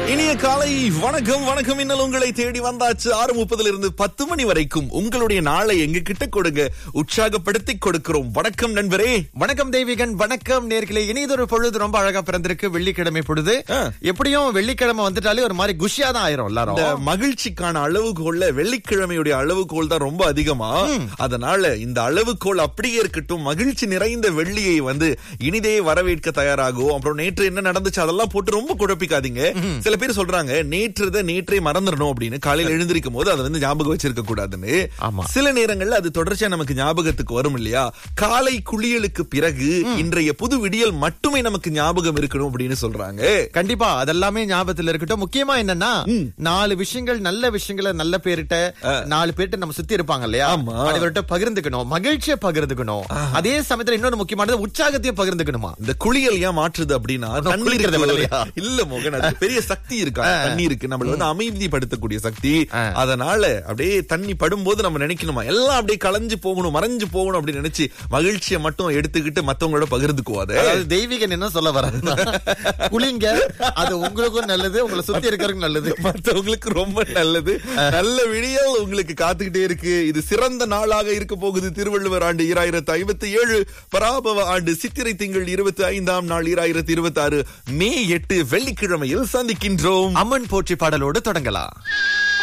இனிய காலை வணக்கம் வணக்கம் இன்னல் உங்களை தேடி வந்தாச்சு ஆறு முப்பதுல இருந்து பத்து மணி வரைக்கும் உங்களுடைய நாளை எங்க கிட்ட கொடுங்க உற்சாகப்படுத்தி கொடுக்கிறோம் வணக்கம் நண்பரே வணக்கம் தெய்வீகன் வணக்கம் நேர்களே இனியதொரு பொழுது ரொம்ப அழகா பிறந்திருக்கு வெள்ளிக்கிழமை பொழுது ஆ. எப்படியும் வெள்ளிக்கிழமை வந்துட்டாலே ஒரு மாதிரி குஷியா தான் ஆயிரும் இந்த எல்லாரும் மகிழ்ச்சிக்கான அளவுகோல்ல வெள்ளிக்கிழமையுடைய அளவுகோல் தான் ரொம்ப அதிகமா அதனால இந்த அளவுகோல் அப்படியே இருக்கட்டும் மகிழ்ச்சி நிறைந்த வெள்ளியை வந்து இனிதே வரவேற்க தயாராகும் அப்புறம் நேற்று என்ன நடந்துச்சு அதெல்லாம் போட்டு ரொம்ப குழப்பிக்காதீங்க சில பேர் சொல்றாங்க நேற்றுத நேற்றே மறந்துடணும் அப்படின்னு காலையில எழுந்திருக்கும் போது அதை வந்து ஞாபகம் வச்சிருக்க கூடாதுன்னு ஆமா. சில நேரங்கள்ல அது தொடர்ச்சியா நமக்கு ஞாபகத்துக்கு வரும் இல்லையா காலை குளியலுக்கு பிறகு இன்றைய புது விடியல் மட்டுமே நமக்கு ஞாபகம் இருக்கணும் அப்படின்னு சொல்றாங்க கண்டிப்பா அதெல்லாமே ஞாபகத்துல இருக்கட்டும் முக்கியமா என்னன்னா நாலு விஷயங்கள் நல்ல விஷயங்களை நல்ல பேர்கிட்ட நாலு பேர்கிட்ட நம்ம சுத்தி இருப்பாங்க இல்லையா ஆமா. அவர்கிட்ட பகிர்ந்துக்கணும் மகிழ்ச்சியை பகிர்ந்துக்கணும் அதே சமயத்துல இன்னொரு முக்கியமானது உற்சாகத்தையும் பகிர்ந்துக்கணுமா இந்த குளியல் ஏன் மாற்றுது அப்படின்னா ஒண்ணும் தண்ணீருக்கு குளிக்கிறது ஒரு- இல்லையா? இல்ல மோகன் அது பெரிய சக்தி இருக்கா தண்ணி இருக்கு நம்மள வந்து அமைதிப்படுத்தக்கூடிய சக்தி ஆ. அதனால அப்படியே தண்ணி படும்போது நம்ம நினைக்கணுமா எல்லாம் அப்படியே கலைஞ்சு போகணும் மறைஞ்சு போகணும் அப்படின்னு நினைச்சு மகிழ்ச்சியை மட்டும் எடுத்துக்கிட்டு மத்தவங்களோட பகிர்ந்துக்குவாத அதாவது தெய்வீகன் என்ன சொல்ல வர குளிங்க அது உங்களுக்கும் நல்லது உங்களை சுத்தி இருக்கிறதுக்கும் நல்லது மத்தவங்களுக்கு ரொம்ப நல்லது நல்ல விடியல் உங்களுக்கு காத்துக்கிட்டே இருக்கு இது சிறந்த நாளாக இருக்க போகுது திருவள்ளுவர் ஆண்டு ஈராயிரத்து ஐம்பத்தி ஏழு பராபவ ஆண்டு சித்திரை திங்கள் இருபத்தி ஐந்தாம் நாள் ஈராயிரத்து இருபத்தி ஆறு மே எட்டு வெள்ளிக்கிழமையில் சந்திக்கின்றோம் அம்மன் போற்றி பாடலோடு தொடங்கலாம்